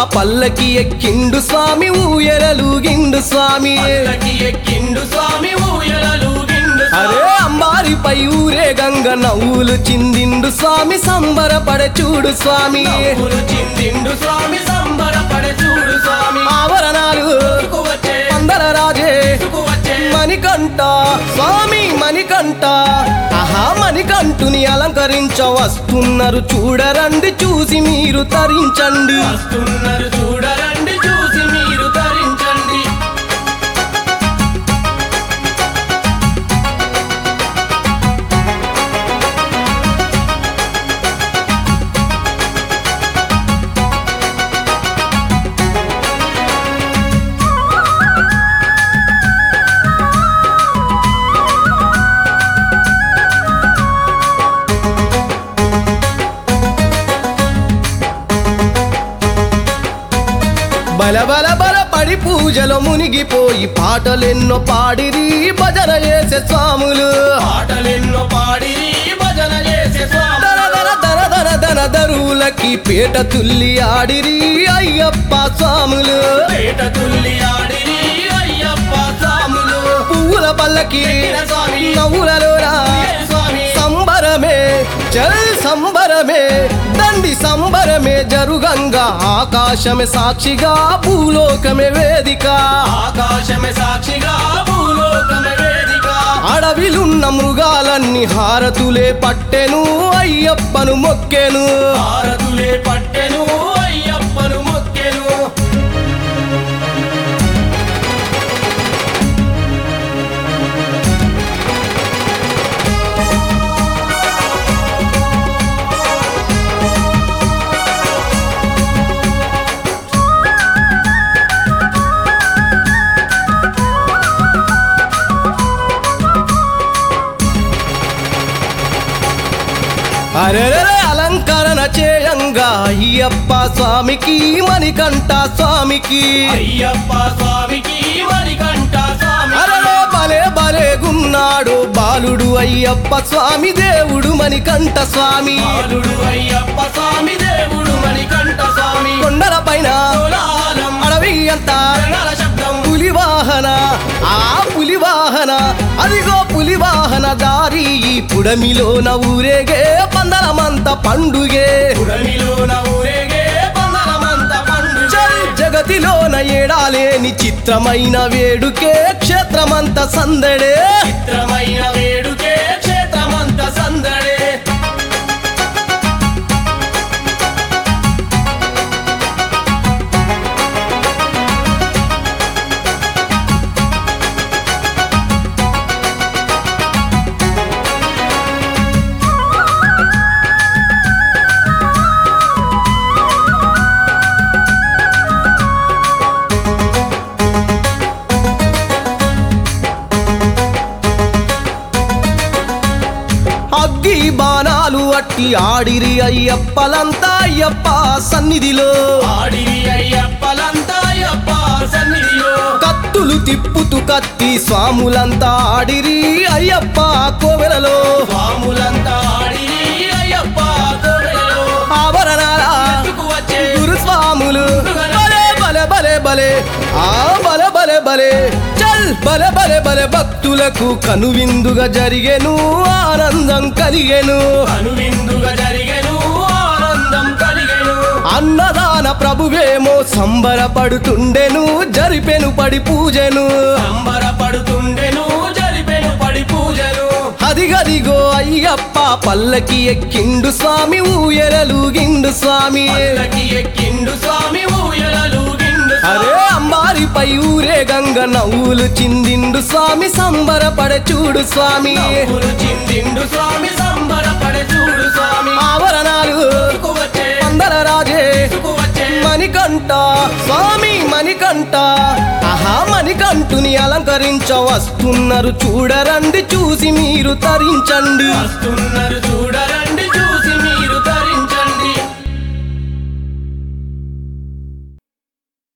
పల్లకి ఎక్కిండు స్వామి ఊయలలుగిండు స్వామి పల్లకి ఎక్కిండు స్వామి ఊయలలుగిండు అరే అంబారిపై ఊరే గంగ నవ్వులు చిందిండు స్వామి సంబరపడే చూడు స్వామి నవ్వులు చిందిండు స్వామి సంబరపడే చూడు స్వామి ఆవరణాలు ముందుకు వచ్చే అందర రాజే ముందుకు వచ్చే మణికంఠ స్వామి మణికంఠ ఆహా మణికంఠుని అలంకరించ వస్తున్నారు చూడరండి చూసి మీరు తరించండి వస్తున్నారు చూడరండి చూసి మీరు ధరించండి బల బల బల పడి పూజలో మునిగిపోయి పాటలెన్నో పాడిరి భజన చేసే స్వాములు పాటలెన్నో పాడి భజన చేసే స్వామి దర దర దర దర దర దరువులకి పేట తుల్లి ఆడిరి అయ్యప్ప స్వాములు పేట తుల్లి ఆడిరి అయ్యప్ప స్వాములు పువ్వుల పల్లకి స్వామి నవ్వులలోరా స్వామి సంబరమే చల్ సంబరమే దండి సంబరమే జరుగంగా ఆకాశమే సాక్షిగా భూలోకమే వేదిక ఆకాశమే సాక్షిగా భూలోకమే వేదిక అడవిలున్న మృగాలన్నీ హారతులే పట్టెను అయ్యప్పను మొక్కెను భారతులే పట్టెను అయ్యప్పను మొక్కెను అరెరే అలంకరణ చేయంగా అయ్యప్ప స్వామికి మణికంఠ స్వామికి అయ్యప్ప స్వామికి మణికంఠ స్వామి అరరే బలే బలే గున్నాడు బాలుడు అయ్యప్ప స్వామి దేవుడు మణికంఠ స్వామి బాలుడు అయ్యప్ప స్వామి దేవుడు మణికంఠ స్వామి కొండల పైన కోలాహలం అడవి అంతా రణాల శబ్దం పులి వాహన ఆ పులి వాహన అదిగో పులి వాహన దారి ఈ పుడమిలోన ఊరేగే పందలమంత పండుగే పుడమిలోన ఊరేగే పందలమంత పండు చల్ జగతిలోన ఏడాలేని చిత్రమైన వేడుకే క్షేత్రమంత సందడే చిత్రమైన వేడుకే క్షేత్రమంత సందడే అగ్గి బాణాలు అట్టి ఆడిరి అయ్యప్పలంతా అయ్యప్ప సన్నిధిలో ఆడిరి అయ్యప్పలంతా అయ్యప్ప సన్నిధిలో కత్తులు తిప్పుతూ కత్తి స్వాములంతా ఆడిరి అయ్యప్ప కోవెలలో స్వాములంతా ఆడిరి అయ్యప్ప కోవెలలో ఆభరణాల ఎందుకు వచ్చే గురుస్వాములు బలే బలే బలే బలే ఆ బలే బలే బలే చల్ బలే బలే బలే భక్తులకు కనువిందుగా జరిగెను ఆనందం కలిగెను అనువిందుగా జరిగెను ఆనందం కలిగెను అన్నదాన ప్రభువేమో సంబరపడుతుండెను జరిపెను పడి పూజెను సంబరపడుతుండెను జరిపెను పడి పూజలు అదిగదిగో అయ్యప్ప పల్లకి ఎక్కిండు స్వామి ఊయలలుగిండు స్వామి పల్లకి ఎక్కిండు స్వామి ఊయలలుగిండు అరే అంబారిపై ఊరే గంగ నవ్వులు చిందిండు స్వామి సంబరపడే చూడు స్వామి నవ్వులు చిందిండు స్వామి సంబరపడే చూడు స్వామి ఆవరణాలు ముందుకు వచ్చే అందర రాజే ముందుకు వచ్చే మణికంఠ స్వామి మణికంఠ ఆహా మణికంఠుని అలంకరించ వస్తున్నారు చూడరండి చూసి మీరు తరించండి వస్తున్నారు